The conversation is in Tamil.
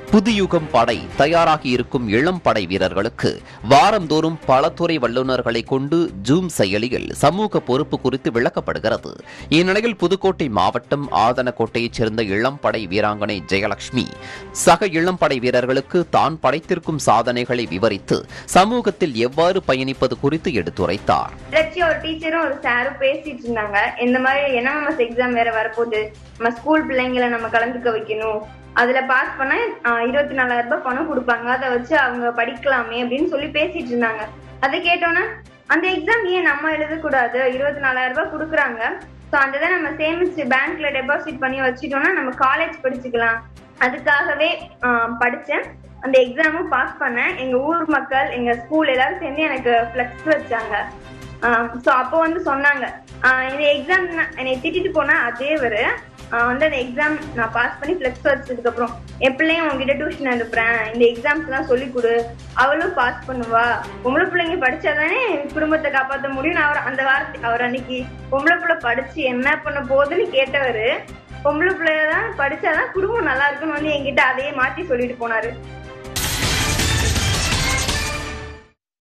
புதுயுகம் படை தயாராகி இருக்கும் இளம் படை வீரர்களுக்கு வாரந்தோறும் பல துறை வல்லுநர்களை கொண்டு ஜூம் செயலியில் சமூக பொறுப்பு குறித்து விளக்கப்படுகிறது இந்நிலையில் புதுக்கோட்டை மாவட்டம் ஆதனக்கோட்டையைச் சேர்ந்த இளம் படை வீராங்கனை ஜெயலட்சுமி சக இளம் படை வீரர்களுக்கு தான் படைத்திருக்கும் சாதனைகளை விவரித்து சமூகத்தில் எவ்வாறு பயணிப்பது குறித்து எடுத்துரைத்தார் லட்சியம் ஒரு டீச்சரும் ஒரு சாரும் பேசிட்டு இருந்தாங்க இந்த மாதிரி என்எம்எஸ் எக்ஸாம் வேற வரப்போகுது நம்ம ஸ்கூல் பிள்ளைங்களை நம்ம கலந்துக்க வைக்கணும் அதுல பாஸ் பண்ணா ஆஹ், இருபத்தி நாலாயிரம் ரூபாய் பணம் கொடுப்பாங்க அதை வச்சு அவங்க படிக்கலாமே அப்படின்னு சொல்லி பேசிட்டு இருந்தாங்க அதை கேட்டோன்னா அந்த எக்ஸாம் ஏன் நம்ம எழுதக்கூடாது இருபத்தி நாலாயிரம் ரூபாய் கொடுக்குறாங்க ஸோ அந்த இதை நம்ம சேமிச்சு பேங்க்ல டெபாசிட் பண்ணி வச்சுட்டோம்னா நம்ம காலேஜ் படிச்சுக்கலாம் அதுக்காகவே ஆஹ், படிச்சேன் அந்த எக்ஸாமும் பாஸ் பண்ணேன் எங்க ஊர் மக்கள் எங்க ஸ்கூல் எல்லாரும் சேர்ந்து எனக்கு ஃபிளெக்ஸ் வச்சாங்க ஸோ அப்போ வந்து சொன்னாங்க ஆஹ் இந்த எக்ஸாம் என்னை திட்டிட்டு போனா அதே ஒரு வந்து அந்த எக்ஸாம் நான் பாஸ் பண்ணி ஃபிளெக்ஸ் வச்சதுக்கு அப்புறம் என் பிள்ளையும் உங்ககிட்ட டியூஷன் அனுப்புறேன் இந்த எக்ஸாம்ஸ் எல்லாம் சொல்லி கொடு அவளும் பாஸ் பண்ணுவா பொம்பளை பிள்ளைங்க படிச்சாதானே குடும்பத்தை காப்பாற்ற முடியும் நான் அவர் அந்த வார்த்தை அவர் அன்னைக்கு பொம்பளை பிள்ளை படிச்சு என்ன பண்ண போகுதுன்னு கேட்டவரு பொம்பளை பிள்ளைய தான் படிச்சாதான் குடும்பம் நல்லா இருக்குன்னு வந்து என்கிட்ட அதையே மாத்தி சொல்லிட்டு போனாரு